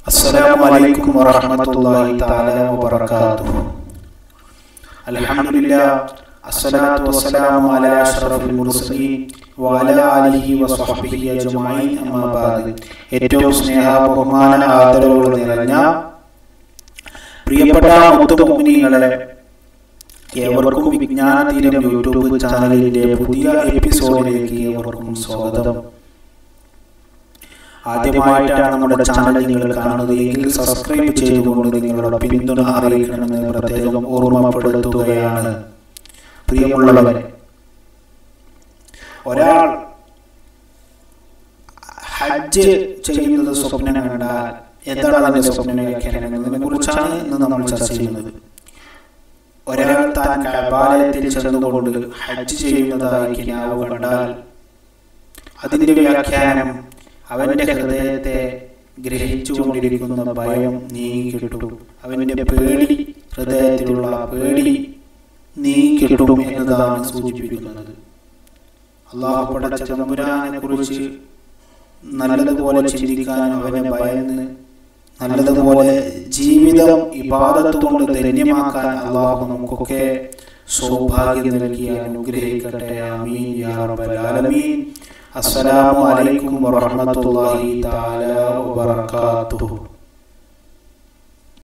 السلام عليكم ورحمة الله تعالى وبركاته الحمد لله الصلاة والسلام على أشرف المرسلين وعلى آله وصحبه أجمعين أما بعد ഏറ്റവും സ്നേഹ ബഹുമാന ആദരവുകൾ നിറഞ്ഞ പ്രിയപ്പെട്ട മുത്തുമുഗ്നികളെ ഏവർക്കും വിജ്ഞാന തീരം യൂട്യൂബ് ചാനലിന്റെ പുതിയ എപ്പിസോഡിലേക്ക് ഏവർക്കും സ്വാഗതം ആദ്യമായിട്ടാണ് നമ്മുടെ ചാനൽ നിങ്ങൾ കാണുന്നത് എങ്കിൽ സബ്സ്ക്രൈബ് ചെയ്തുകൊണ്ട് നിങ്ങളുടെ പിന്തുണ അറിയിക്കണമെന്ന് പ്രത്യേകം ഓർമ്മപ്പെടുത്തുകയാണ് പ്രിയമുള്ളവരെ ഒരാൾ ഹജ്ജ് ചെയ്യുന്നത് സ്വപ്നം കണ്ടാൽ എന്താണ് അതിന്റെ സ്വപ്ന വ്യാഖ്യാനം എന്നതിനെ കുറിച്ചാണ് ഇന്ന് നമ്മൾ ചർച്ച ചെയ്യുന്നത് ഒരാൾ താൻ കബാലയത്തിൽ ചെന്നുകൊണ്ട് ഹജ്ജ് ചെയ്യുന്നതായി കിനാവ് കണ്ടാൽ അതിന്റെ വ്യാഖ്യാനം അവന്റെ ഹൃദയത്തെ ഗ്രഹിച്ചുകൊണ്ടിരിക്കുന്ന ഭയം നീങ്ങിക്കിട്ടും അവന്റെ പേടി ഹൃദയത്തിലുള്ള പേടി നീങ്ങിക്കിട്ടും എന്നതാണ് സൂചിപ്പിക്കുന്നത് അള്ളാഹു പടച്ച തമ്പുരാനെ കുറിച്ച് നല്ലതുപോലെ ചിന്തിക്കാൻ അവനെ ഭയന്ന് നല്ലതുപോലെ ജീവിതം ഇബാദത്ത് കൊണ്ട് ധന്യമാക്കാൻ അള്ളാഹു നമുക്കൊക്കെ സൗഭാഗ്യം നൽകി അനുഗ്രഹിക്കട്ടെ ആമീൻ യാ റബ്ബൽ ആലമീൻ അസ്സലാമു അലൈക്കും വറഹ്മത്തുള്ളാഹി തആല വബറകാതുഹു